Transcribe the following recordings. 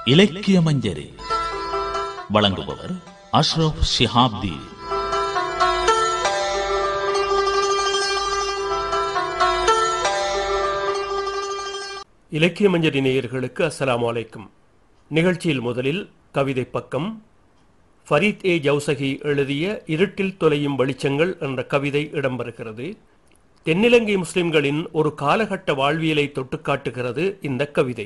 இலக்கிய மஞ்சரி வழங்குபவர் அஷ்ரப் ஷிஹாப்தி இலக்கிய மஞ்சரி நேயர்களுக்கு அஸ்ஸலாமு அலைக்கும் நிகழ்ச்சியில் முதலில் கவிதை பக்கம் ஃபரீத் ஏ ஜவுசகி எழுதிய இருட்டில் தொலையும் வெளிச்சங்கள் என்ற கவிதை இடம்பெறுகிறது தென்னிலங்கை முஸ்லிம்களின் ஒரு காலகட்ட வாழ்வியலை தொட்டுக்காட்டுகிறது இந்த கவிதை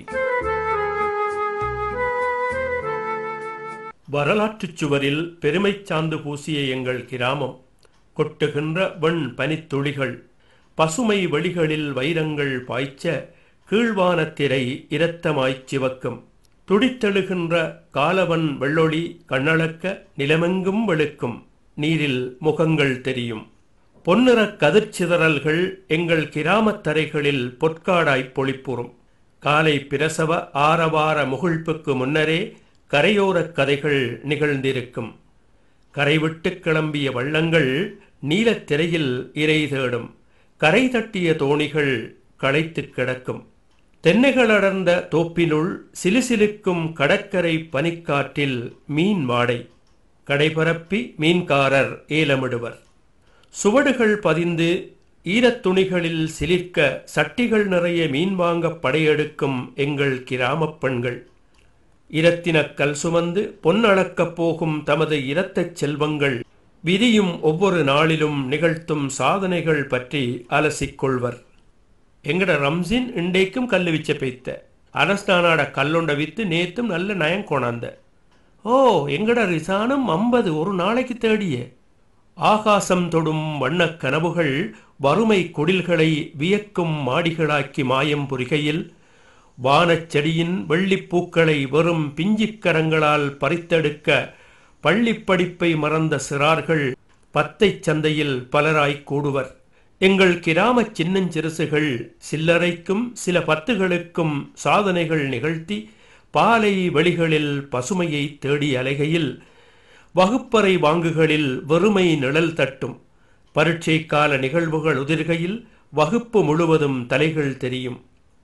வரலாற்றுச் சுவரில் பெருமை சார்ந்து பூசிய எங்கள் கிராமம் கொட்டுகின்ற வெண் பனித்துளிகள் பசுமை வெளிகளில் வைரங்கள் பாய்ச்ச கீழ்வானத்திரை இரத்தமாய்ச் சிவக்கும் துடித்தெழுகின்ற காலவன் வெள்ளொளி கண்ணளக்க நிலமெங்கும் வெளுக்கும் நீரில் முகங்கள் தெரியும் பொன்னிற கதிர்ச்சிதறல்கள் எங்கள் கிராமத் தரைகளில் பொற்காடாய்ப் பொழிப்புறும் காலை பிரசவ ஆரவார முகிழ்ப்புக்கு முன்னரே கரையோரக் கதைகள் நிகழ்ந்திருக்கும் கரைவிட்டு கிளம்பிய வள்ளங்கள் நீலத் திரையில் இறை தேடும் கரை தட்டிய தோணிகள் களைத்துக் கிடக்கும் தென்னைகள் அடர்ந்த தோப்பினுள் சிலுசிலுக்கும் கடற்கரை பனிக்காற்றில் மீன் வாடை கடைபரப்பி மீன்காரர் ஏலமிடுவர் சுவடுகள் பதிந்து ஈரத் துணிகளில் சிலிர்க்க சட்டிகள் நிறைய மீன் வாங்க படையெடுக்கும் எங்கள் கிராமப் பெண்கள் இரத்தினக் கல் சுமந்து பொன்னளக்கப் போகும் தமது இரத்தச் செல்வங்கள் விதியும் ஒவ்வொரு நாளிலும் நிகழ்த்தும் சாதனைகள் பற்றி அலசிக் கொள்வர் எங்கட ரம்சின் இண்டேக்கும் கல்லு விச்ச பெய்த்த அரஸ்தானாட கல்லொண்ட வித்து நேத்தும் நல்ல நயம் கொணாந்த ஓ எங்கட ரிசானும் ஐம்பது ஒரு நாளைக்கு தேடிய ஆகாசம் தொடும் வண்ணக் கனவுகள் வறுமை கொடில்களை வியக்கும் மாடிகளாக்கி மாயம் புரிகையில் வானச் செடியின் வெள்ளிப் பூக்களை வெறும் பிஞ்சிக் கரங்களால் பறித்தெடுக்க பள்ளிப் படிப்பை மறந்த சிறார்கள் பத்தைச் சந்தையில் பலராய்க் கூடுவர் எங்கள் கிராமச் சின்னஞ்சிறுசுகள் சில்லறைக்கும் சில பத்துகளுக்கும் சாதனைகள் நிகழ்த்தி பாலை வெளிகளில் பசுமையை தேடி அலைகையில் வகுப்பறை வாங்குகளில் வெறுமை நிழல் தட்டும் பரீட்சை கால நிகழ்வுகள் உதிர்கையில் வகுப்பு முழுவதும் தலைகள் தெரியும்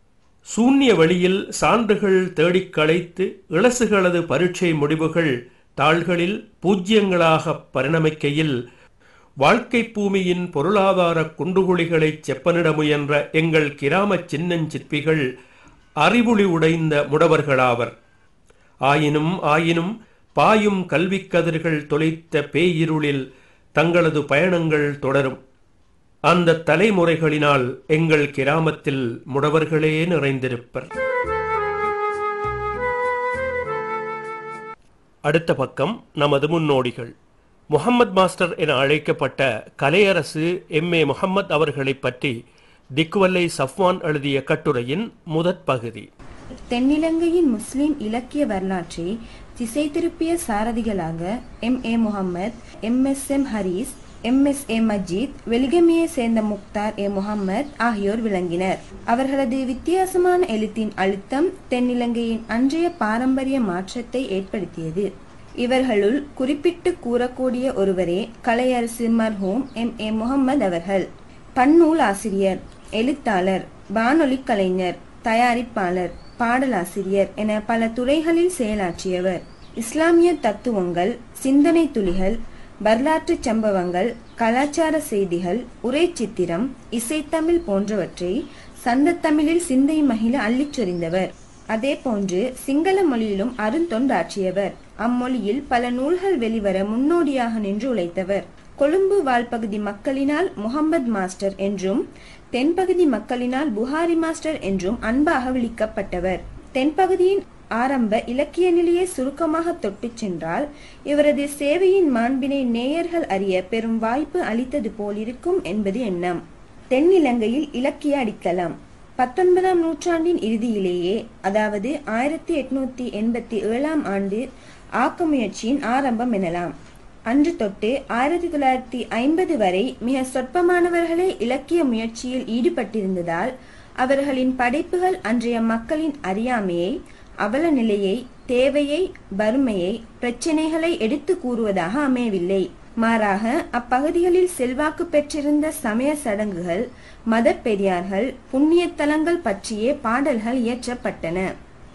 சூன்ய வழியில் சான்றுகள் தேடிக் களைத்து இளசுகளது பரீட்சை முடிவுகள் தாள்களில் பூஜ்யங்களாக பரிணமிக்கையில் வாழ்க்கை பூமியின் பொருளாதார குண்டுகுழிகளைச் செப்பனிட முயன்ற எங்கள் கிராமச் சின்னஞ்சிற்பிகள் அறிவுளி உடைந்த முடவர்களாவர் ஆயினும் ஆயினும் பாயும் கல்விக் கதிர்கள் தொலைத்த பேயிருளில் தங்களது பயணங்கள் தொடரும் அந்த தலைமுறைகளினால் எங்கள் கிராமத்தில் முடவர்களே நிறைந்திருப்பர் அடுத்த பக்கம் நமது முன்னோடிகள் முகம்மது மாஸ்டர் என அழைக்கப்பட்ட கலையரசு எம் ஏ முகம்மது அவர்களை பற்றி திக்குவல்லை சஃப்வான் எழுதிய கட்டுரையின் முதற் பகுதி தென்னிலங்கையின் முஸ்லிம் இலக்கிய வரலாற்றை திசை திருப்பிய சாரதிகளாக M A Muhammad M S M Haris M S A Majeed வெலிகமியை சேர்ந்த முக்தார் ஏ முகம்மது ஆகியோர் விளங்கினர் அவர்களது வித்தியாசமான எழுத்தின் அழுத்தம் தென்னிலங்கையின் அன்றைய பாரம்பரிய மாற்றத்தை ஏற்படுத்தியது இவர்களுள் குறிப்பிட்டு கூறக்கூடிய ஒருவரே கலையரசு மர்ஹூம் எம் ஏ முகம்மது அவர்கள் பன்னூல் ஆசிரியர் எழுத்தாளர் வானொலி கலைஞர் தயாரிப்பாளர் பாடலாசிரியர் என பல துறைகளில் செயலாற்றியவர் இஸ்லாமிய தத்துவங்கள் சிந்தனை துளிகள் வரலாற்று சம்பவங்கள் கலாச்சார செய்திகள் உரை சித்திரம் இசைத்தமிழ் போன்றவற்றை சந்தத்தமிழில் சிந்தை மகிழ அள்ளிச் சொரிந்தவர் அதே போன்று சிங்கள மொழியிலும் அருந்தொண்டாற்றியவர் அம்மொழியில் பல நூல்கள் வெளிவர முன்னோடியாக நின்று உழைத்தவர் கொழும்பு வாழ்பகுதி மக்களினால் முகம்மது மாஸ்டர் என்றும் தென்பகுதி மக்களினால் புகாரி மாஸ்டர் என்றும் அன்பாக விளிக்கப்பட்டவர் தென்பகுதியின் ஆரம்ப இலக்கிய நிலையை சுருக்கமாக தொட்டுச் சென்றால் இவரது சேவையின் மாண்பினை நேயர்கள் அறிய பெரும் வாய்ப்பு அளித்தது போலிருக்கும் என்பது எண்ணம் தென்னிலங்கையில் இலக்கிய அடித்தளம் பத்தொன்பதாம் நூற்றாண்டின் இறுதியிலேயே அதாவது ஆயிரத்தி எட்நூத்தி எண்பத்தி ஏழாம் ஆண்டு ஆக்க முயற்சியின் ஆரம்பம் எனலாம் அன்று தொட்டு ஆயிரத்தி தொள்ளாயிரத்தி ஐம்பது வரை மிக சொற்பமானவர்களே இலக்கிய முயற்சியில் ஈடுபட்டிருந்ததால் அவர்களின் படைப்புகள் அன்றைய மக்களின் அறியாமையை அவல நிலையை தேவையை வறுமையை பிரச்சினைகளை எடுத்து கூறுவதாக அமையவில்லை மாறாக அப்பகுதிகளில் செல்வாக்கு பெற்றிருந்த சமய சடங்குகள் மத பெரியார்கள் புண்ணிய தலங்கள் பற்றிய பாடல்கள் இயற்றப்பட்டன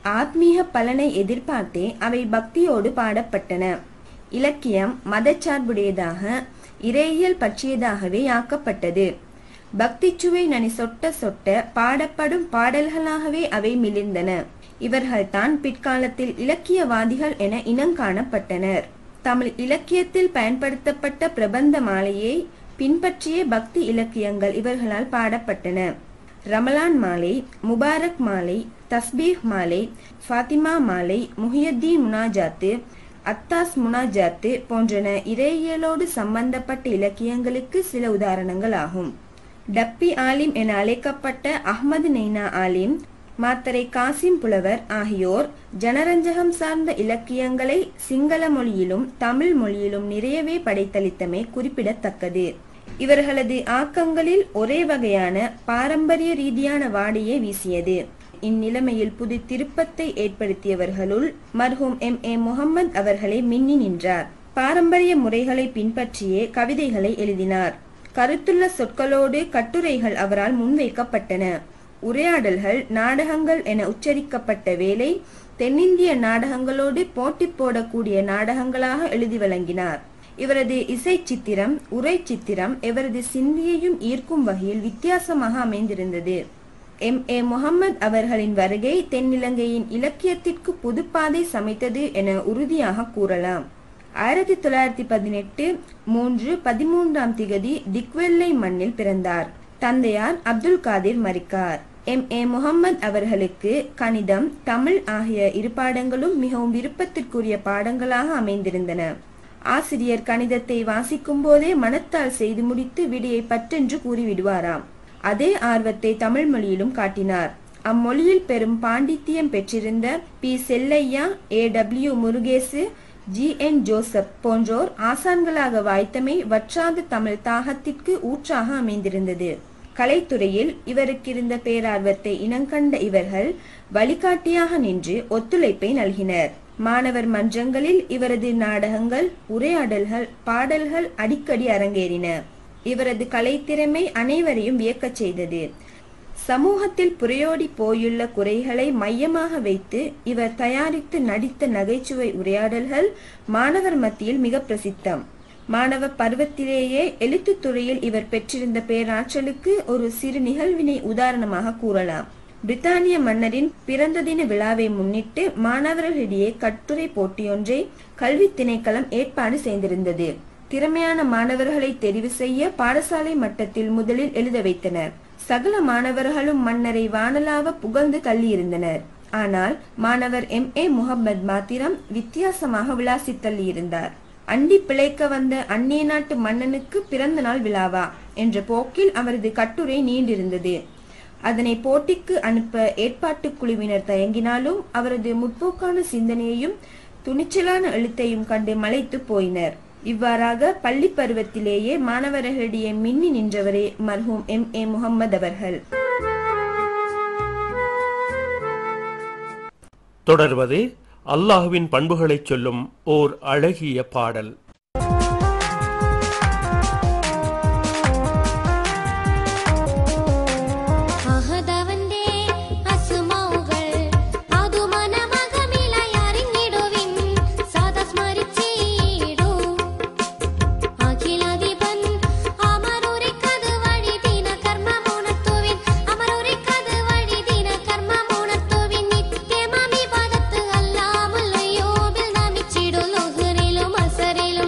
ஆத்மீக பலனை எதிர்பார்த்தே அவை பக்தியோடு பாடப்பட்டன இலக்கியம் மதச்சார்புடையதாக இறையியல் பற்றியதாகவே ஆக்கப்பட்டது பக்தி சுவை நனி சொட்ட சொட்ட பாடப்படும் பாடல்களாகவே அவை மிளிர்ந்தன இவர்கள்தான் பிற்காலத்தில் இலக்கியவாதிகள் என இனங்காணப்பட்டனர் தமிழ் இலக்கியத்தில் பயன்படுத்தப்பட்ட பிரபந்த மாலையை பின்பற்றிய பக்தி இலக்கியங்கள் இவர்களால் பாடப்பட்டன ரமலான் மாலை முபாரக் மாலை தஸ்பீஹ் மாலை ஃபாத்திமா மாலை முஹியத்தீன் முனாஜாத்து அத்தாஸ் முனாஜாத்து போன்றன இறையியலோடு சம்பந்தப்பட்ட இலக்கியங்களுக்கு சில உதாரணங்கள் ஆகும் டப்பி ஆலிம் என அழைக்கப்பட்ட அஹ்மது நெய்னா ஆலிம் மாத்தரை காசிம் புலவர் ஆகியோர் ஜனரஞ்சகம் சார்ந்த இலக்கியங்களை சிங்கள மொழியிலும் தமிழ் மொழியிலும் நிறையவே படைத்தளித்தமை குறிப்பிடத்தக்கது இவர்களது ஆக்கங்களில் ஒரே வகையான பாரம்பரிய ரீதியான வாடையே வீசியது இந்நிலைமையில் புது திருப்பத்தை ஏற்படுத்தியவர்களுள் மர்ஹூம் எம் ஏ முகம்மது அவர்களை மின்னி நின்றார் பாரம்பரிய முறைகளை பின்பற்றியே கவிதைகளை எழுதினார் கருத்துள்ள சொற்களோடு கட்டுரைகள் அவரால் முன்வைக்கப்பட்டன உரையாடல்கள் நாடகங்கள் என உச்சரிக்கப்பட்ட வேளை தென்னிந்திய நாடகங்களோடு போட்டி போடக்கூடிய நாடகங்களாக எழுதி வழங்கினார் இவரது இசை சித்திரம் உரை சித்திரம் இவரது சிந்தியையும் ஈர்க்கும் வகையில் வித்தியாசமாக அமைந்திருந்தது எம் ஏ முகம்மது அவர்களின் வருகை தென்னிலங்கையின் இலக்கியத்திற்கு புதுப்பாதை சமைத்தது என உறுதியாக கூறலாம் ஆயிரத்தி தொள்ளாயிரத்தி பதினெட்டு மூன்று பதிமூன்றாம் திகதி திக்வெல்லை மண்ணில் பிறந்தார் தந்தையார் அப்துல் காதிர் மரிக்கார் எம் ஏ முகம்மது அவர்களுக்கு கணிதம் தமிழ் ஆகிய இரு பாடங்களும் மிகவும் விருப்பத்திற்குரிய பாடங்களாக அமைந்திருந்தன ஆசிரியர் கணிதத்தை வாசிக்கும் போதே மனத்தால் செய்து முடித்து விடியை பற்றென்று கூறிவிடுவாராம் அதே ஆர்வத்தை தமிழ் மொழியிலும் காட்டினார் அம்மொழியில் பெரும் பாண்டித்தியம் பெற்றிருந்த P Chelliah A W Murugesu G N Joseph போன்றோர் ஆசான்களாக வாய்த்தமை வற்றாத தமிழ் தாகத்திற்கு ஊற்றாக அமைந்திருந்தது கலைத்துறையில் இவருக்கிருந்த பேரார்வத்தை இனங்கண்ட இவர்கள் வழிகாட்டியாக நின்று ஒத்துழைப்பை நல்கினர் மாணவர் மன்றங்களில் இவரது நாடகங்கள் உரையாடல்கள் பாடல்கள் அடிக்கடி அரங்கேறின இவரது கலைத்திறமை அனைவரையும் வியக்கச் செய்தது சமூகத்தில் புரையோடி போயுள்ள குறைகளை மையமாக வைத்து இவர் தயாரித்து நடித்த நகைச்சுவை உரையாடல்கள் மாணவர் மத்தியில் மிக பிரசித்தம் மாணவ பருவத்திலேயே எழுத்துத் துறையில் இவர் பெற்றிருந்த பேராற்றலுக்கு ஒரு சிறு நிகழ்வினை உதாரணமாக கூறலாம் பிரித்தானிய மன்னரின் பிறந்த தின விழாவை முன்னிட்டு மாணவர்களிடையே கட்டுரை போட்டியொன்றை கல்வி திணைக்களம் ஏற்பாடு செய்திருந்தது திறமையான மாணவர்களை தெரிவு செய்ய பாடசாலை மட்டத்தில் முதலில் எழுத வைத்தனர் சகல மாணவர்களும் மன்னரை வானலாவ புகழ்ந்து தள்ளியிருந்தனர் ஆனால் மாணவர் எம் ஏ முகம்மது மாத்திரம் வித்தியாசமாக விளாசி தள்ளியிருந்தார் அண்டி பிழைக்க வந்த அந்நிய நாட்டு மன்னனுக்கு பிறந்த நாள் விழாவா என்ற போக்கில் அவரது கட்டுரை நீண்டிருந்தது அதனை போட்டிக்கு அனுப்ப ஏற்பாட்டு குழுவினர் தயங்கினாலும் அவரது முற்போக்கான சிந்தனையையும் துணிச்சலான எழுத்தையும் கண்டு மலைத்து போயினர் இவ்வாறாக பள்ளி பருவத்திலேயே மாணவர்களிடையே மின்னி நின்றவரே மர்ஹூம் எம் ஏ முகம்மது அவர்கள் தொடர்வது அல்லாஹுவின் பண்புகளைச் சொல்லும் ஓர் அழகிய பாடல் അഹദവന്റെ അസുമൗകൾ അതു മനമകമിലായി അറിഞ്ഞിടുവിൻ സദാ സ്മരിച്ചിടൂ അഖിലാധിപൻ അമരൂരിക്കത് വഴി ദിന കർമ്മമുണർത്തുവിൻ അമരൂരിക്കത് വഴി ദിന കർമ്മമുണർത്തുവിൻ നിത്യമമി പദത്ത് അല്ലാമുല്ലയോബിൽ നമിച്ചിടു ലുഹറിലും അസറിലും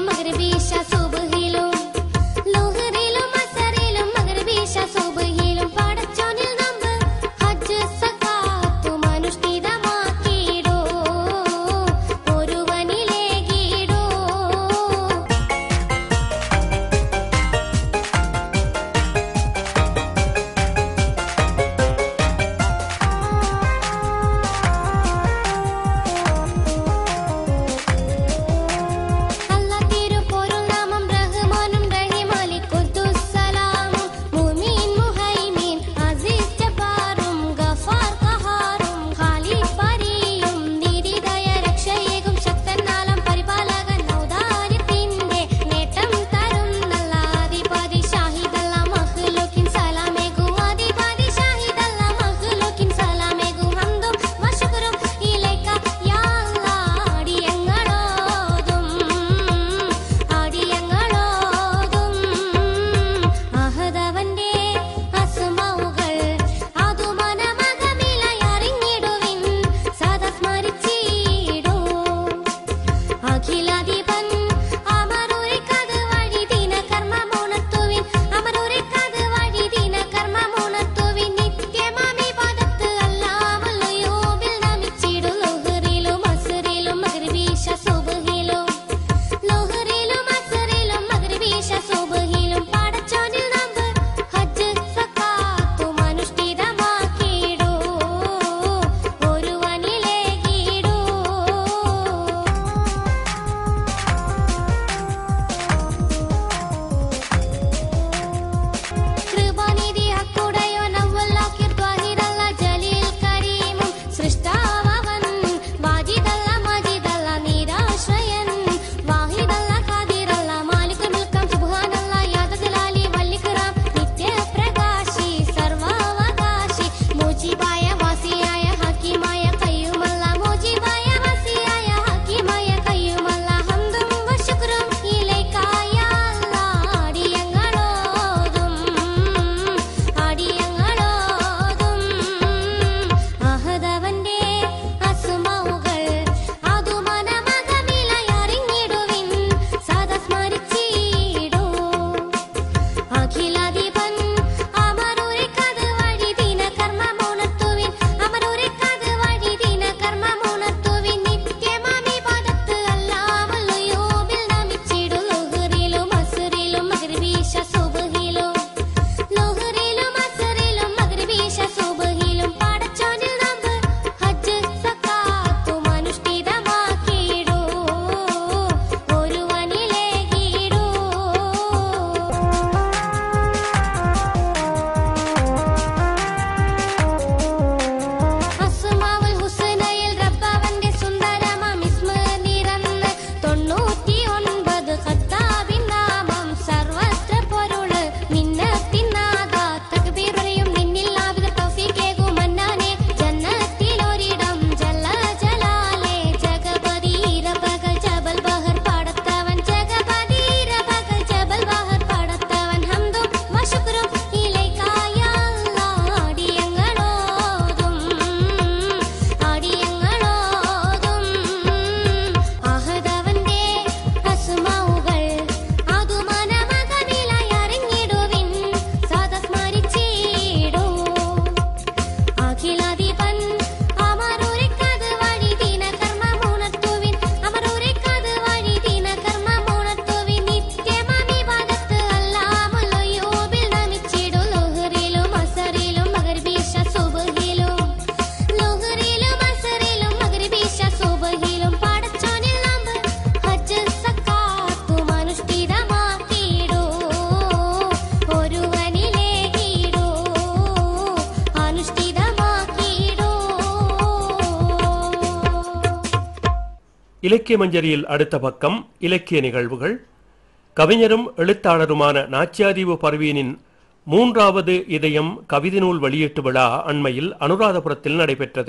இலக்கிய மஞ்சரியில் அடுத்த பக்கம் இலக்கிய நிகழ்வுகள் கவிஞரும் எழுத்தாளருமான நாச்சியாதீவு பர்வீனின் மூன்றாவது இதயம் கவிதை நூல் வெளியீட்டு விழா அண்மையில் அனுராதபுரத்தில் நடைபெற்றது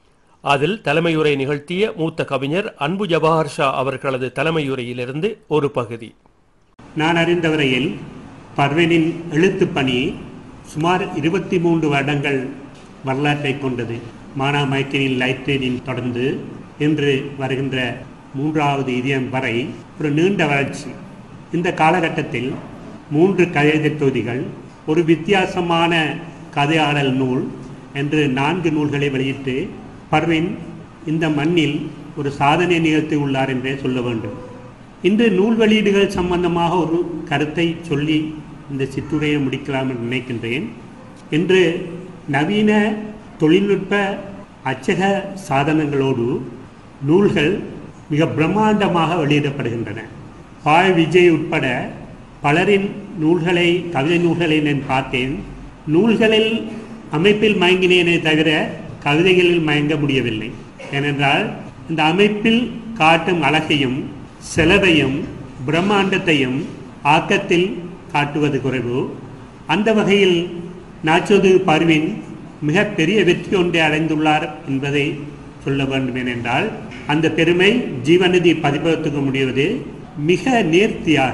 அதில் தலைமையுரை நிகழ்த்திய மூத்த கவிஞர் அன்பு ஜவஹர் ஷா அவர்களது தலைமையுரையிலிருந்து ஒரு பகுதி நான் அறிந்தவரையில் பர்வீனின் எழுத்துப் பணி சுமார் இருபத்தி மூன்று வருடங்கள் வரலாற்றை கொண்டது மானா மைக்கேனின் லைப்ரரியின் தொடர்ந்து இன்று வருகின்ற மூன்றாவது இதயம் வரை ஒரு நீண்ட வளர்ச்சி இந்த காலகட்டத்தில் மூன்று கவிதை தொகுதிகள் ஒரு வித்தியாசமான கதையாடல் நூல் என்று நான்கு நூல்களை வெளியிட்டு பர்வீன் இந்த மண்ணில் ஒரு சாதனை நிகழ்த்தி உள்ளார் என்றே சொல்ல வேண்டும் இன்று நூல் வெளியீடுகள் சம்பந்தமாக ஒரு கருத்தை சொல்லி இந்த சிற்றுரையை முடிக்கலாம் என்று நினைக்கின்றேன் இன்று நவீன தொழில்நுட்ப அச்சக சாதனங்களோடு நூல்கள் மிக பிரம்மாண்டமாக வெளியிடப்படுகின்றன பாய் விஜய் உட்பட பலரின் நூல்களை கவிதை நூல்களை நான் பார்த்தேன் நூல்களில் அமைப்பில் மயங்கினேனே தவிர கவிதைகளில் மயங்க முடியவில்லை ஏனென்றால் இந்த அமைப்பில் காட்டும் அழகையும் செலவையும் பிரம்மாண்டத்தையும் ஆக்கத்தில் காட்டுவது குறைவு அந்த வகையில் நாச்சோது பர்வின் மிக பெரிய வெற்றி ஒன்றை அடைந்துள்ளார் என்பதை சொல்ல வேண்டும் ஏனென்றால் அந்த பெருமை ஜீவநதி பதிப்பகத்துக்கு முடிவது மிக நேர்த்தியாக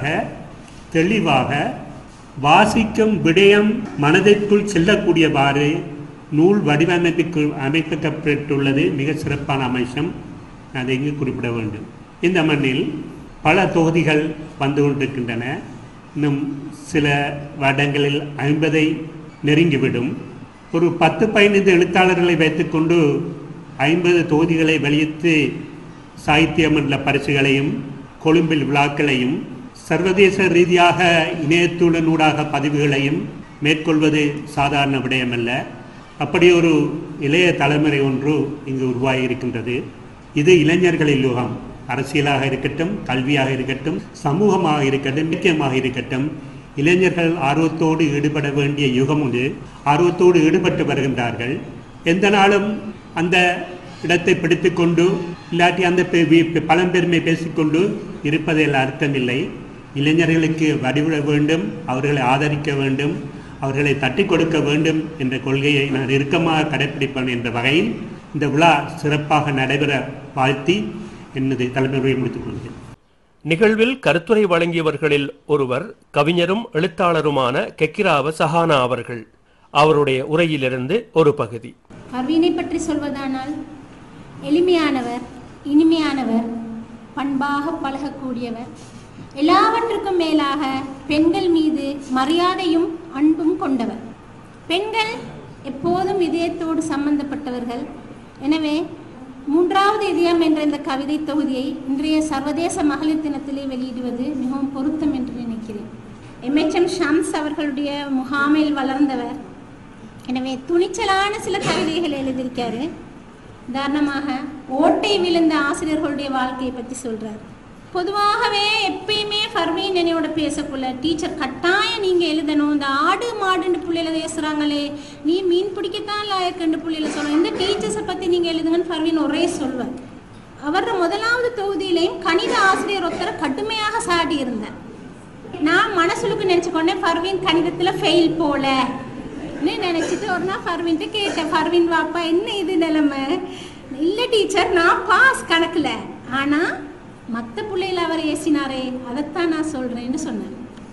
தெளிவாக வாசிக்கும் விடயம் மனதிற்குள் செல்லக்கூடியவாறு நூல் வடிவமைப்புக்கு அமைக்கப்பட்டுள்ளது மிக சிறப்பான அம்சம் அதை இங்கு குறிப்பிட வேண்டும் இந்த மண்ணில் பல தொகுதிகள் வந்து கொண்டிருக்கின்றன இன்னும் சில வருடங்களில் ஐம்பதை நெருங்கிவிடும் ஒரு பத்து பதினைந்து எழுத்தாளர்களை வைத்துக்கொண்டு ஐம்பது தொகுதிகளை வெளியிட்டு சாகித்ய மண்டல பரிசுகளையும் கொழும்பில் விழாக்களையும் சர்வதேச ரீதியாக இணையத்துடனூடாக பதிவுகளையும் மேற்கொள்வது சாதாரண விடயமல்ல அப்படி ஒரு இளைய தலைமுறை ஒன்று இங்கு உருவாகி இருக்கின்றது இது இளைஞர்களின் யுகம் அரசியலாக இருக்கட்டும் கல்வியாக இருக்கட்டும் சமூகமாக இருக்கட்டும் முக்கியமாக இருக்கட்டும் இளைஞர்கள் ஆர்வத்தோடு ஈடுபட வேண்டிய யுகம் இது ஆர்வத்தோடு ஈடுபட்டு வருகின்றார்கள் எந்த நாளும் அந்த இடத்தை பிடித்துக்கொண்டு இல்லாட்டி அந்த பெ- வி- பழம்பெருமை பேசிக்கொண்டு இருப்பதில் அர்த்தமில்லை இளைஞர்களுக்கு வடிவிட வேண்டும் அவர்களை ஆதரிக்க வேண்டும் அவர்களை தட்டி கொடுக்க வேண்டும் என்ற கொள்கையை நான் இறுக்கமாக கடைப்பிடிப்பேன் என்ற வகையில் இந்த விழா சிறப்பாக நடைபெற வாழ்த்தி எனது தலைமுறையை முடித்துக் கொள்கிறேன் நிகழ்வில் கருத்துரை வழங்கியவர்களில் ஒருவர் கவிஞரும் எழுத்தாளருமான கெக்கிராவ சஹானா அவர்கள் அவருடைய உரையிலிருந்து ஒரு பகுதி பர்வீனை பற்றி சொல்வதானால் எளிமையானவர் இனிமையானவர் பண்பாக பழகக்கூடியவர் எல்லாவற்றுக்கும் மேலாக பெண்கள் மீது மரியாதையும் அன்பும் கொண்டவர் பெண்கள் எப்போதும் இதயத்தோடு சம்பந்தப்பட்டவர்கள் எனவே மூன்றாவது இதயம் என்ற இந்த கவிதை தொகுதியை இன்றைய சர்வதேச மகளிர் தினத்திலே வெளியிடுவது மிகவும் பொருத்தம் என்று நினைக்கிறேன் எம்எச்எம் ஷம்ஸ் அவர்களுடைய முகாமில் வளர்ந்தவர் எனவே துணிச்சலான சில கவிதைகள் எழுதியிருக்காரு உதாரணமாக ஓட்டை விழுந்த ஆசிரியர்களுடைய வாழ்க்கையை பற்றி சொல்றார் பொதுவாகவே எப்பயுமே ஃபர்வீன் என்னையோட பேசக்குள்ள டீச்சர் கட்டாயம் நீங்க எழுதணும் இந்த ஆடு மாடுன்னு புள்ளையில பேசுறாங்களே நீ மீன் பிடிக்கத்தான் லாயக்குன்னு புள்ளையில சொல்லணும் இந்த டீச்சர்ஸை பத்தி நீங்க எழுதுங்கன்னு ஃபர்வீன் ஒரே சொல்வார் அவர் முதலாவது தொகுதியிலையும் கணித ஆசிரியர் ஒருத்தரை கடுமையாக சாடி இருந்தார் நான் மனசுலுக்கு நினைச்சுக்கொண்டேன் ஃபர்வீன் கணிதத்துல ஃபெயில் போல நினைச்சிட்டு ஒரு நாள் ஃபர்வீன்ட்டு கேட்டேன் ஃபர்வீன் வாப்பா என்ன இது நிலைமை இல்ல டீச்சர் நான் பாஸ் கணக்குல ஆனா மத்த பிள்ளையில அவர் ஏசினாரே அதைத்தான் நான் சொல்றேன்னு சொன்னேன்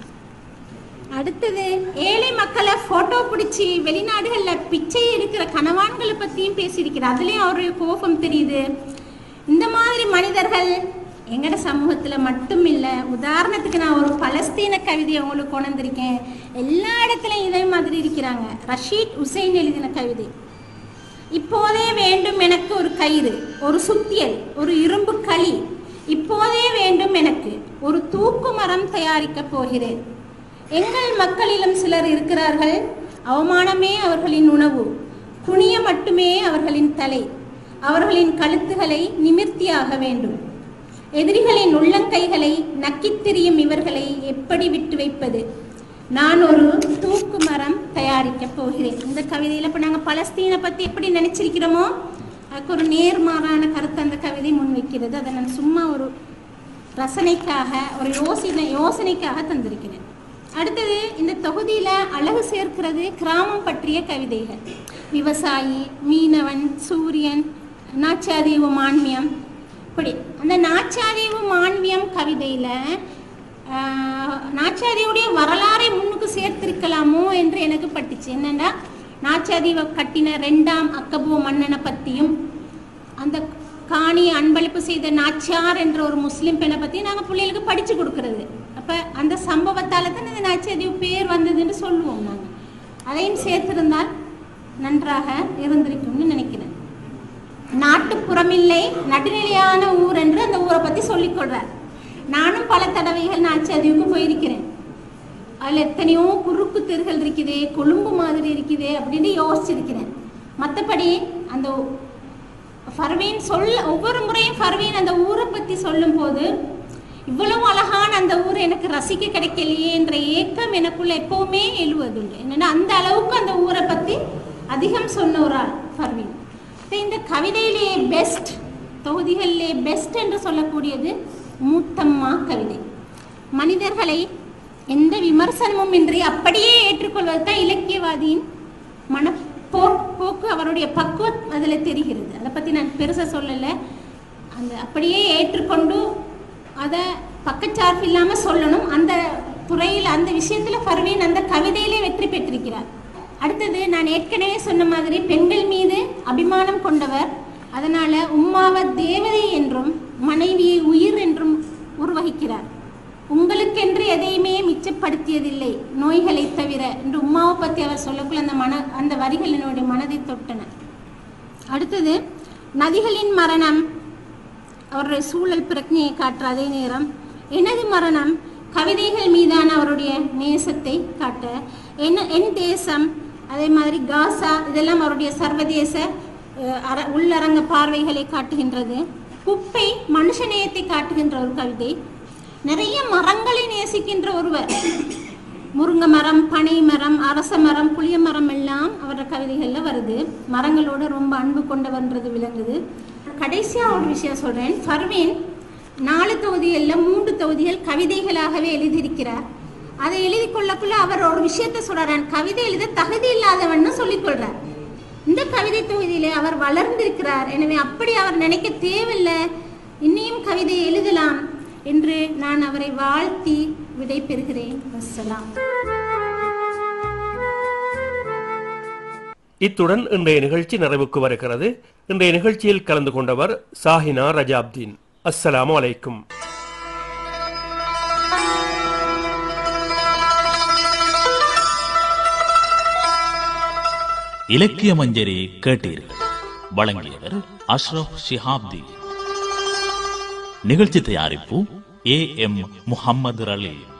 அடுத்தது ஏழை மக்களை போட்டோ பிடிச்சி வெளிநாடுகள்ல பிச்சை எடுக்கிற கணவான்களை பத்தியும் பேசியிருக்கிறார் அதுலயும் அவருடைய கோபம் தெரியுது இந்த மாதிரி மனிதர்கள் எங்கட சமூகத்துல மட்டும் இல்ல உதாரணத்துக்கு நான் ஒரு பலஸ்தீன கவிதையை உங்களுக்கு கொண்டு வந்திருக்கேன் எல்லா இடத்துலயும் இதே மாதிரி இருக்கிறாங்க ரஷீத் உசைன் எழுதின கவிதை இப்போதே வேண்டும் எனக்கு ஒரு கயிறு ஒரு சுத்தியல் ஒரு இரும்பு களி இப்போதே வேண்டும் எனக்கு ஒரு தூக்கு மரம் தயாரிக்கப் போகிறேன் எங்கள் மக்களிலும் சிலர் இருக்கிறார்கள் அவமானமே அவர்களின் உணவு குனிய மட்டுமே அவர்களின் தலை அவர்களின் கழுத்துகளை நிமிர்த்தியாக வேண்டும் எதிரிகளின் உள்ளங்கைகளை நக்கித் திரியும் இவர்களை எப்படி விட்டு வைப்பது நான் ஒரு தூக்கு மரம் தயாரிக்கப் போகிறேன் இந்த கவிதையில இப்ப நாங்க பலஸ்தீனை பத்தி எப்படி நினைச்சிருக்கிறோமோ அதுக்கு ஒரு நேர்மாறான கருத்து அந்த கவிதை முன்வைக்கிறது அதை நான் சும்மா ஒரு ரசனைக்காக ஒரு யோசனை யோசனைக்காக தந்திருக்கிறேன் அடுத்தது இந்த தொகுதியில அழகு சேர்க்கிறது கிராமம் பற்றிய கவிதைகள் விவசாயி மீனவன் சூரியன் நாச்சாதீவு மான்மியம் இப்படி அந்த நாச்சாதீவு மான்மியம் கவிதையில ஆஹ், நாச்சாதீவுடைய வரலாறை முன்னுக்கு சேர்த்திருக்கலாமோ என்று எனக்கு பட்டுச்சு என்னன்னா நாச்சாதீவை கட்டின ரெண்டாம் அக்கபோ மன்னனை பற்றியும் அந்த காணியை அன்பளிப்பு செய்த நாச்சியார் என்ற ஒரு முஸ்லிம் பெண்ணை பற்றி நாங்கள் பிள்ளைகளுக்கு படித்து கொடுக்கறது அப்போ அந்த சம்பவத்தால் தான் இந்த நாச்சியாதீவு பேர் வந்ததுன்னு சொல்லுவோம் நாங்கள் அதையும் சேர்த்திருந்தால் நன்றாக இருந்திருக்கும்னு நினைக்கிறேன் நாட்டுப்புறமில்லை நடுநிலையான ஊர் என்று அந்த ஊரை பற்றி சொல்லிக் கொள்றார் நானும் பல தடவைகள் நாச்சியாதீவுக்கு போயிருக்கிறேன் அதில் எத்தனையோ குறுக்கு தெருகள் இருக்குது கொழும்பு மாதிரி இருக்குது அப்படின்னு யோசிச்சிருக்கிறேன் மற்றபடி அந்த ஃபர்வீன் சொல்ல ஒவ்வொரு முறையும் ஃபர்வீன் அந்த ஊரை பற்றி சொல்லும்போது இவ்வளவு அழகான அந்த ஊரை எனக்கு ரசிக்க கிடைக்கலையே என்ற ஏக்கம் எனக்குள்ள எப்பவுமே எழுவதுண்டு என்னன்னா அந்த அளவுக்கு அந்த ஊரை பற்றி அதிகம் சொன்ன ஒரு ஆள் ஃபர்வீன் இப்ப இந்த கவிதையிலேயே பெஸ்ட் தொகுதிகளிலே பெஸ்ட் என்று சொல்லக்கூடியது மூத்தம்மா கவிதை மனிதர்களை எந்த விமர்சனமும் இன்றி அப்படியே ஏற்றுக்கொள்வது தான் இலக்கியவாதியின் மனப்போ போக்கு அவருடைய பக்குவம் அதில் தெரிகிறது அதை பற்றி நான் பெருசாக சொல்லலை அந்த அப்படியே ஏற்றுக்கொண்டு அதை பக்கச்சார்பு இல்லாமல் சொல்லணும் அந்த துறையில் அந்த விஷயத்தில் ஃபர்வீன் அந்த கவிதையிலே வெற்றி பெற்றிருக்கிறார் அடுத்தது நான் ஏற்கனவே சொன்ன மாதிரி பெண்கள் மீது அபிமானம் கொண்டவர் அதனால உம்மாவை தேவதை என்றும் மனைவியை உயிர் என்றும் உருவகிக்கிறார் உங்களுக்கென்று எதையுமே மிச்சப்படுத்தியதில்லை நோய்களை தவிர என்று உம்மாவை பற்றி அவர் சொல்லக்குள்ள அந்த மன அந்த வரிகள் என்னுடைய மனதை தொட்டன அடுத்தது நதிகளின் மரணம் அவருடைய சூழல் பிரಜ್ಞையை காட்டுற அதே நேரம் எனது மரணம் கவிதைகள் மீதான அவருடைய நேசத்தை காட்ட என்ன என் தேசம் அதே மாதிரி காசா இதெல்லாம் அவருடைய சர்வதேச அஹ், அர- உள்ளரங்க பார்வைகளை காட்டுகின்றது குப்பை மனுஷநேயத்தை காட்டுகின்ற ஒரு கவிதை நிறைய மரங்களை நேசிக்கின்ற ஒருவர் முருங்கை மரம் பனை மரம் அரச மரம் புளிய மரம் எல்லாம் அவரோட கவிதைகளில் வருது மரங்களோட ரொம்ப அன்பு கொண்டவன்றது விளங்குது கடைசியாக ஒரு விஷயம் சொல்கிறேன் ஃபர்வீன் நாலு தொகுதிகளில் மூன்று தொகுதிகள் கவிதைகளாகவே எழுதியிருக்கிறார் அதை எழுதி கொள்ளக்குள்ள அவர் ஒரு விஷயத்த சொல்றார் கவிதை எழுத தகுதி இல்லாதவன்னு சொல்லிக் கொள்றார் இந்த கவிதை தொகுதியிலே அவர் வளர்ந்திருக்கிறார் எனவே அப்படி அவர் நினைக்க தேவையில்லை இன்னியும் கவிதை எழுதலாம் என்று நான் அவரை வாழ்த்தி விடை பெறுகிறேன் வஸ்ஸலாம் இத்துடன் இன்றைய நிகழ்ச்சி நிறைவுக்கு வருகிறது இன்றைய நிகழ்ச்சியில் கலந்து கொண்டவர் சாஹினா ரஜாப்தீன் அஸ்ஸலாமு அலைக்கும் இலக்கிய மஞ்சரி கேட்டீர்கள் வழங்கியவர் அஷ்ரப் ஷிஹாப்தி நிகழ்ச்சி தயாரிப்பு ஏ எம் முஹம்மது ரலீம்